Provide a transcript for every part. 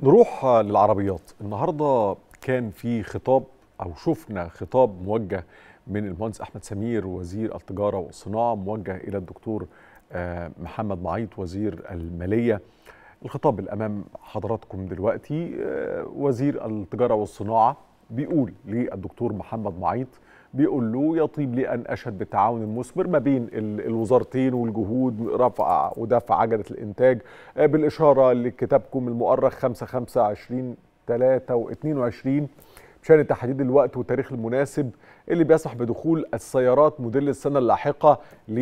نروح للعربيات النهارده كان في خطاب او شفنا خطاب موجه من المهندس احمد سمير وزير التجاره والصناعه موجه الى الدكتور محمد معيط وزير الماليه الخطاب اللي امام حضراتكم دلوقتي وزير التجاره والصناعه بيقول للدكتور محمد معيط بيقول له يطيب لي ان اشهد بالتعاون المثمر ما بين الوزارتين والجهود رفع ودفع عجله الانتاج بالاشاره لكتابكم المؤرخ 5 5 20 3 و 22 بشان تحديد الوقت والتاريخ المناسب اللي بيسمح بدخول السيارات موديل السنه اللاحقه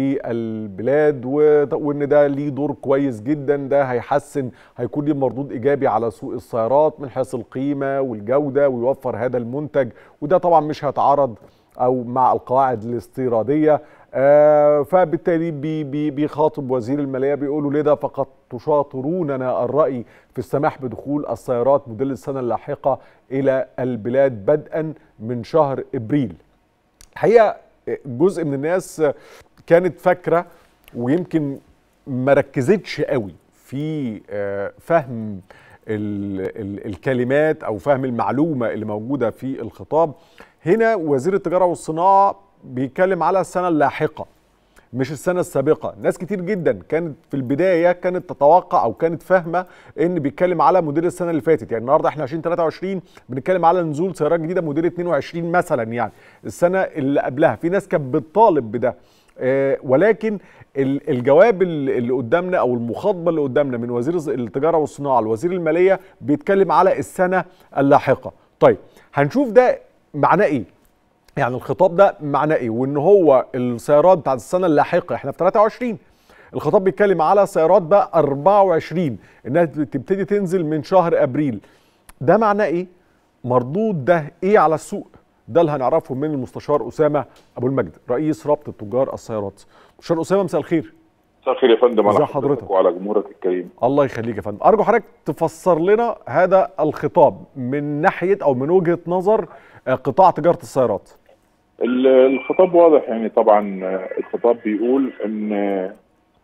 للبلاد وان ده ليه دور كويس جدا ده هيحسن هيكون ليه مردود ايجابي على سوق السيارات من حيث القيمه والجوده ويوفر هذا المنتج وده طبعا مش هيتعارض او مع القواعد الاستيراديه آه فبالتالي بي بي بيخاطب وزير الماليه بيقولوا لذا فقد تشاطروننا الراي في السماح بدخول السيارات موديل السنه اللاحقه الى البلاد بدءا من شهر ابريل. الحقيقه جزء من الناس كانت فاكره ويمكن ما ركزتش قوي في آه فهم ال ال الكلمات او فهم المعلومه اللي موجوده في الخطاب هنا وزير التجاره والصناعه بيتكلم على السنه اللاحقه مش السنه السابقه ناس كتير جدا كانت في البدايه كانت تتوقع او كانت فاهمه ان بيتكلم على موديل السنه اللي فاتت يعني النهارده احنا 2023 بنتكلم على نزول سيارات جديده موديل 22 مثلا يعني السنه اللي قبلها في ناس كانت بتطالب بده آه ولكن الجواب اللي قدامنا او المخاطبه اللي قدامنا من وزير التجاره والصناعه لوزير الماليه بيتكلم على السنه اللاحقه طيب هنشوف ده معناه ايه يعني الخطاب ده معناه ايه وان هو السيارات بتاعت السنه اللاحقه احنا في 23 الخطاب بيتكلم على سيارات بقى 24 انها تبتدي تنزل من شهر ابريل ده معناه ايه مردود ده ايه على السوق ده اللي هنعرفه من المستشار اسامه ابو المجد رئيس رابطه تجار السيارات مستشار اسامه مساء الخير مساء الخير يا فندم على حضرتك وعلى جمهورك الكريم الله يخليك يا فندم ارجو حضرتك تفسر لنا هذا الخطاب من ناحيه او من وجهه نظر قطاع تجاره السيارات الخطاب واضح يعني طبعا الخطاب بيقول ان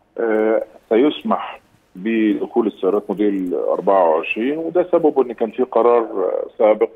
سيسمح بدخول السيارات موديل 24 وده سببه ان كان في قرار سابق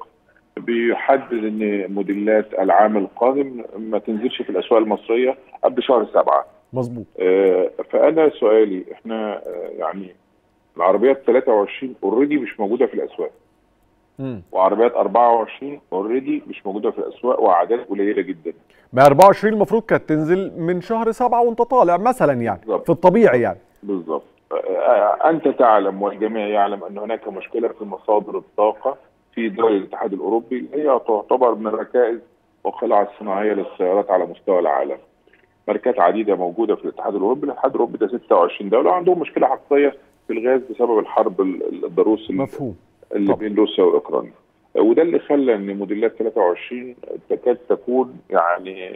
بيحدد ان موديلات العام القادم ما تنزلش في الاسواق المصريه قبل شهر سبعه. مظبوط. فانا سؤالي احنا يعني العربيات 23 اوريدي مش موجوده في الاسواق. مم. وعربيات 24 اوريدي مش موجوده في الاسواق واعداد قليله جدا. ما 24 المفروض كانت تنزل من شهر سبعة وانت طالع مثلا يعني بالزبط. في الطبيعي يعني. بالظبط. انت تعلم والجميع يعلم ان هناك مشكله في مصادر الطاقه في دول الاتحاد الاوروبي هي تعتبر من الركائز والقلاع الصناعيه للسيارات على مستوى العالم. ماركات عديده موجوده في الاتحاد الاوروبي، الاتحاد الاوروبي ده 26 دوله عندهم مشكله حقيقيه في الغاز بسبب الحرب الضروس مفهوم اللي بين روسيا واوكرانيا. وده اللي خلى ان موديلات 23 تكاد تكون يعني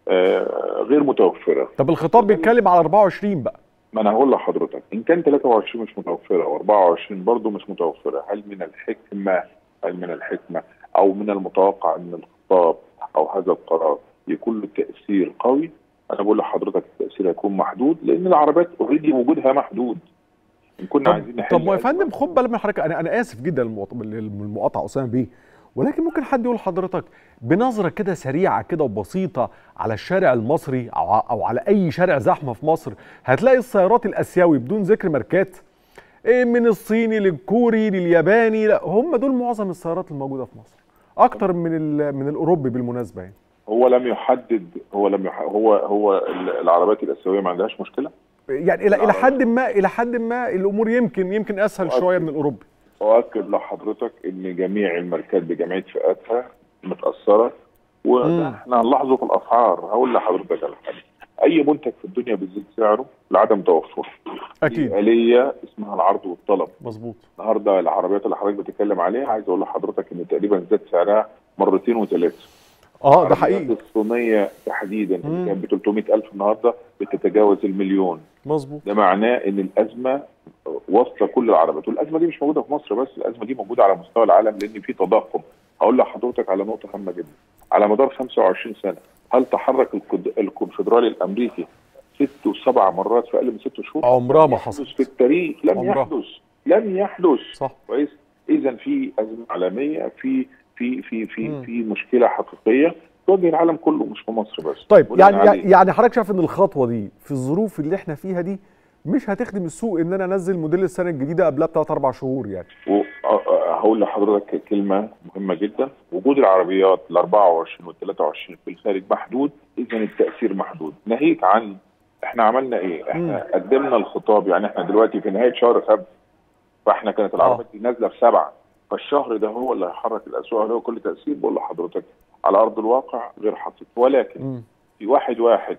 آه غير متوفره. طب الخطاب بيتكلم على 24 بقى. ما انا هقول لحضرتك ان كان 23 مش متوفره و24 برضه مش متوفره هل من الحكمه هل من الحكمه او من المتوقع ان الخطاب او هذا القرار يكون له تاثير قوي انا بقول لحضرتك التاثير هيكون محدود لان العربيات اوريدي وجودها محدود ان كنا عايزين نحل طب ما يا فندم خد بالك من حضرتك انا انا اسف جدا للمقاطعه اسامه بيه ولكن ممكن حد يقول لحضرتك بنظره كده سريعه كده وبسيطه على الشارع المصري او او على اي شارع زحمه في مصر هتلاقي السيارات الاسيوي بدون ذكر ماركات إيه من الصيني للكوري للياباني لا هم دول معظم السيارات الموجوده في مصر اكتر من من الاوروبي بالمناسبه يعني هو لم يحدد هو لم يح... هو هو العربيات الاسيويه ما عندهاش مشكله يعني الى الى حد ما الى حد ما الامور يمكن يمكن اسهل أؤكد شويه من الاوروبي اؤكد لحضرتك ان جميع الماركات بجميع فئاتها متاثره واحنا هنلاحظه في الاسعار هقول لحضرتك على حاجه اي منتج في الدنيا بيزيد سعره لعدم توفره اكيد آلية اسمها العرض والطلب مظبوط النهارده العربيات اللي حضرتك بتتكلم عليها عايز اقول لحضرتك ان تقريبا زاد سعرها مرتين وثلاثه اه ده حقيقي الصينيه تحديدا اللي كانت ب 300000 النهارده بتتجاوز المليون مظبوط ده معناه ان الازمه واصله كل العربيات والازمه دي مش موجوده في مصر بس الازمه دي موجوده على مستوى العالم لان في تضخم هقول لحضرتك على نقطه هامه جدا على مدار 25 سنه هل تحرك الكونفدرالي الامريكي ست وسبع مرات في اقل من ست شهور عمرها ما حصلت في التاريخ لم عمرها. يحدث لم يحدث صح كويس اذا في ازمه عالميه في في في في مم. في مشكله حقيقيه تواجه العالم كله مش في مصر بس طيب بناء يعني عليه. يعني حضرتك شايف ان الخطوه دي في الظروف اللي احنا فيها دي مش هتخدم السوق ان انا انزل موديل السنه الجديده قبلها بثلاث اربع شهور يعني و- أ- أ- هقول لحضرتك كلمه مهمه جدا وجود العربيات ال 24 وال 23 في الخارج محدود اذا التاثير محدود ناهيك عن احنا عملنا ايه؟ احنا قدمنا الخطاب يعني احنا دلوقتي في نهايه شهر سبت فاحنا كانت العربيات دي نازله في سبعه فالشهر ده هو اللي هيحرك الاسواق له كل تاثير بقول لحضرتك على ارض الواقع غير حقيقي ولكن مم. في واحد واحد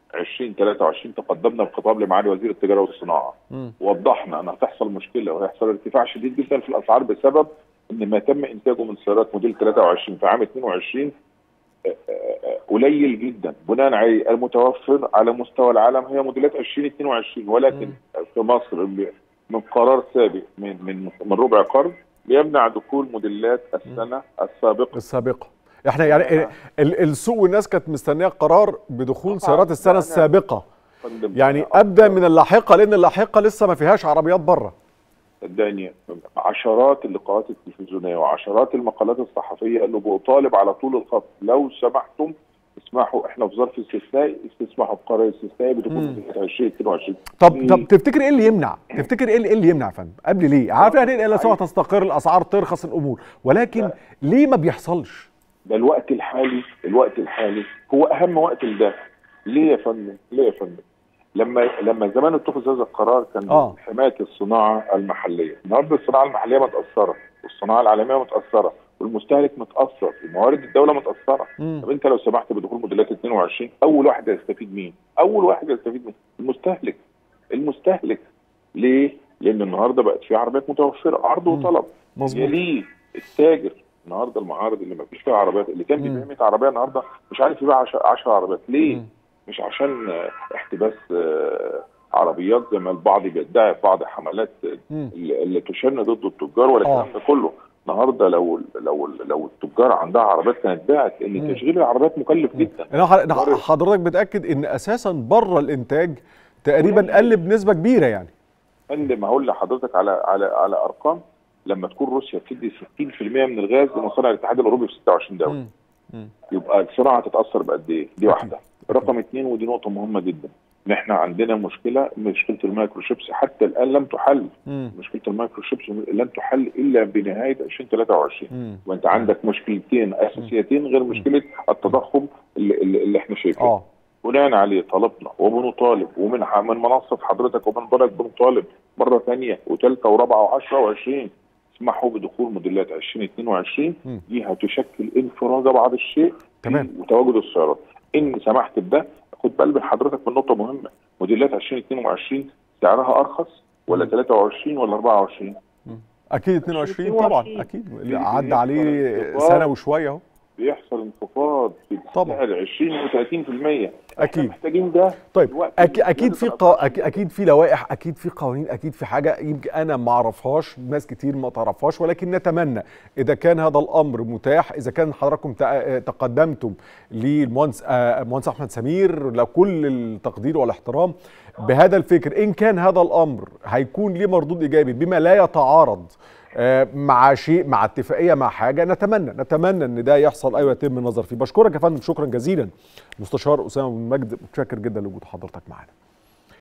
2023 تقدمنا بخطاب لمعالي وزير التجاره والصناعه مم. وضحنا ان هتحصل مشكله وهيحصل ارتفاع شديد جدا في الاسعار بسبب ان ما تم انتاجه من سيارات موديل 23 في عام 22 آه، آه، آه، قليل جدا بناء عليه المتوفر على مستوى العالم هي موديلات 2022 ولكن في مصر ب- من قرار سابق من من من ربع قرن بيمنع دخول موديلات السنه السابقه السابقه احنا يعني آه. ال- السوق والناس كانت مستنيه قرار بدخول آه، سيارات السنه لا، لا. السابقه فندم. يعني آه، ابدا من اللاحقه لان اللاحقه لسه ما فيهاش عربيات بره صدقني عشرات اللقاءات التلفزيونيه وعشرات المقالات الصحفيه اللي بطالب على طول الخط لو سمحتم اسمحوا احنا في ظرف استثنائي استسمحوا بقرار استثنائي بدخول مم. موديلات 2022 طب طب تفتكر ايه اللي يمنع؟ تفتكر ايه اللي, إيه اللي يمنع يا فندم؟ قبل ليه؟ عارف يعني الا سوى تستقر الاسعار ترخص الامور ولكن لا. ليه ما بيحصلش؟ ده الوقت الحالي الوقت الحالي هو اهم وقت لده ليه يا فندم؟ ليه يا فندم؟ لما لما زمان اتخذ هذا القرار كان آه. حمايه الصناعه المحليه، النهارده الصناعه المحليه متاثره والصناعه العالميه متاثره والمستهلك متاثر وموارد الدوله متاثره مم. طب انت لو سمحت بدخول موديلات 22 اول واحد هيستفيد مين؟ اول واحد هيستفيد مين؟ المستهلك المستهلك ليه؟ لان النهارده بقت في عربيات متوفره عرض مم. وطلب مظبوط يليه التاجر النهارده المعارض اللي ما فيش فيها عربيات اللي كان مم. بيبيع 100 عربيه النهارده مش عارف يبيع 10 عربيات ليه؟ مم. مش عشان آه، احتباس آه، عربيات زي ما البعض بيدعي في بعض حملات مم. اللي اللي تشن ضد التجار ولا آه. الكلام ده كله النهارده لو لو لو التجار عندها عربيات كانت باعت لان مم. تشغيل العربيات مكلف جدا أنا ح- أنا ح- مورد. حضرتك بتاكد ان اساسا بره الانتاج تقريبا قل بنسبه كبيره يعني فندم هقول لحضرتك على على على ارقام لما تكون روسيا بتدي 60% من الغاز لمصانع الاتحاد الاوروبي في 26 دوله مم. مم. يبقى الصناعه تتاثر بقد ايه؟ دي أكيد. واحده. رقم اثنين ودي نقطه مهمه جدا ان احنا عندنا مشكله مشكله المايكرو شيبس حتى الان لم تحل مم. مشكله المايكرو شيبس لن تحل الا بنهايه 2023 مم. وانت عندك مشكلتين اساسيتين غير مشكله التضخم اللي, اللي اللي احنا شايفينه اه بناء عليه طلبنا وبنطالب ومن ح- من منصه حضرتك ومن بلد بنطالب مره ثانيه وثالثه ورابعه و10 و20 اسمحوا بدخول موديلات 2022 مم. دي هتشكل انفراجه بعض الشيء في تمام. وتواجد السيارات ان سمحت بده خد بال حضرتك من نقطه مهمه موديلات 2022 سعرها ارخص ولا 23 ولا 24 اكيد 22 22. طبعا اكيد في- عدى في عليه انخفاض. سنه وشويه اهو بيحصل انخفاض في طبعا. السعر 20 و30% أكيد. احنا محتاجين ده طيب الوقت أكيد, اللي اكيد في زادت قا... الأسعار أكيد, اكيد في لوائح اكيد في قوانين اكيد في حاجه يمكن انا ما اعرفهاش ناس كتير ما تعرفهاش ولكن نتمنى اذا كان هذا الامر متاح اذا كان حضراتكم تق- تقدمتم للمهندس آه، المهندس احمد سمير لو كل التقدير والاحترام بهذا الفكر ان كان هذا الامر هيكون ليه مردود ايجابي بما لا يتعارض آه، مع شيء مع اتفاقيه مع حاجه نتمنى نتمنى ان ده يحصل ايوه يتم النظر فيه بشكرك يا فندم شكرا جزيلا مستشار اسامه بن مجد متشكر جدا لوجود حضرتك معانا